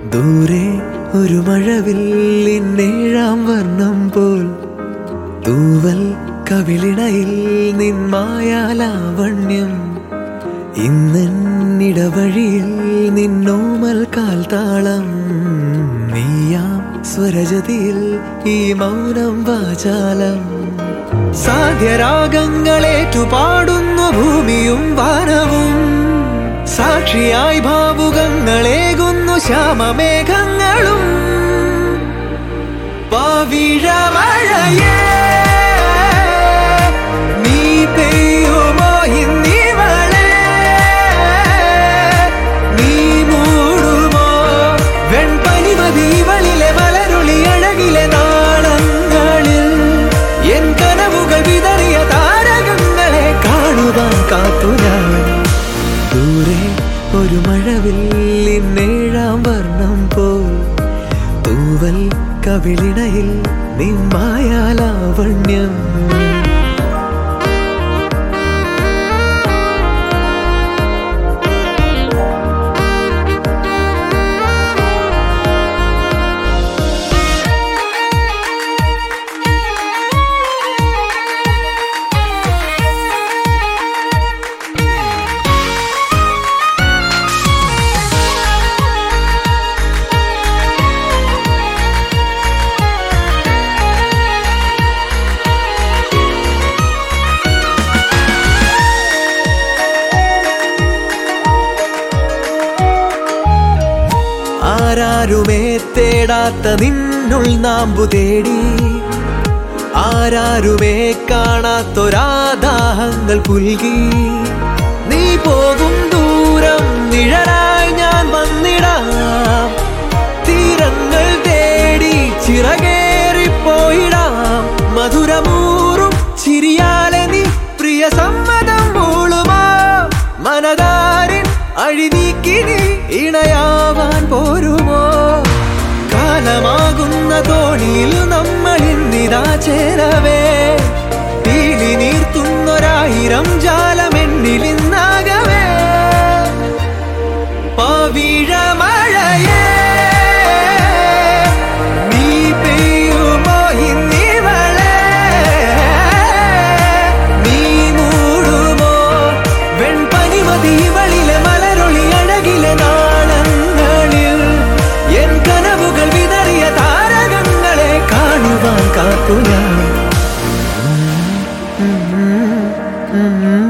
ദൂരെ ഒരു മഴവില്ലിന്നേഴാം വർണ്ണം പോൽ തൂവൽ കവിളിണയിൽ നിന്മായാലാവണ്യം ഇന്നിടവഴിയിൽ നിന്നോമൽ കാൽത്താളം നീയാം സ്വരജതിയിൽ ഈ മൗനം വാചാലം സാധ്യരാഗങ്ങളേറ്റുപാടുന്നു ഭൂമിയും വാനവും സാക്ഷിയായി ഭാവുകങ്ങളേകുന്നു ശ്യാമമേഘങ്ങളും പവിഴമഴയേ നീ പെയ്യുമോ ഇന്നിവളെ നീ മൂടുമോ വെൺപനിമതി ഇവളിലെ മലരുളി അഴകിലെ നാളങ്ങളിൽ എൻ കനവുകൾ വിതറിയ താരകങ്ങളെ കാണുവാൻ കാത്തു ഞാൻ ദൂരെ ഒരു മഴവില്ലിന്നേഴാം വർണ്ണം പോൽ തൂവൽ കവിളിണയിൽ നിമ്മായാലാവണ്യം ആരാരുമേ തേടാത്ത നിന്നുൾ നാമ്പു തേടി ആരാരുമേ കാണാത്തൊരാദാഹങ്ങൾ പുൽകി നീ പോകും ദൂരം നിഴലായി ഞാൻ വന്നിടാം തീരങ്ങൾ തേടി ചിറകേറിപ്പോയിടാം മധുരമൂറും ചിരിയാലെ നീ പ്രിയ സമ്മതം മൂളുമാ മനതാരിൻ അഴിനീക്കി നീ ഇണയാവാൻ പോരുമോ കാലമാകുന്ന തോണിയിൽ നമ്മൾ ഇന്നിതാ ചേരവേ തീലി നീർത്തുന്നൊരായിരം ജാലമെന്നിൽ ഇന്നാകവേ പവിഴമഴയേ നീ പെയ്യുമോ ഇന്നിവളെ നീ മൂടുമോ വെൺപനിമതി ഇവളിലെ മലരൊളി അഴകിലെ നാളങ്ങളിൽ എൻ കനവുകൾ വിതറിയ താരകങ്ങളെ കാണുവാൻ കാത്തു ഞാൻ ഉം, ഉം, ഉം.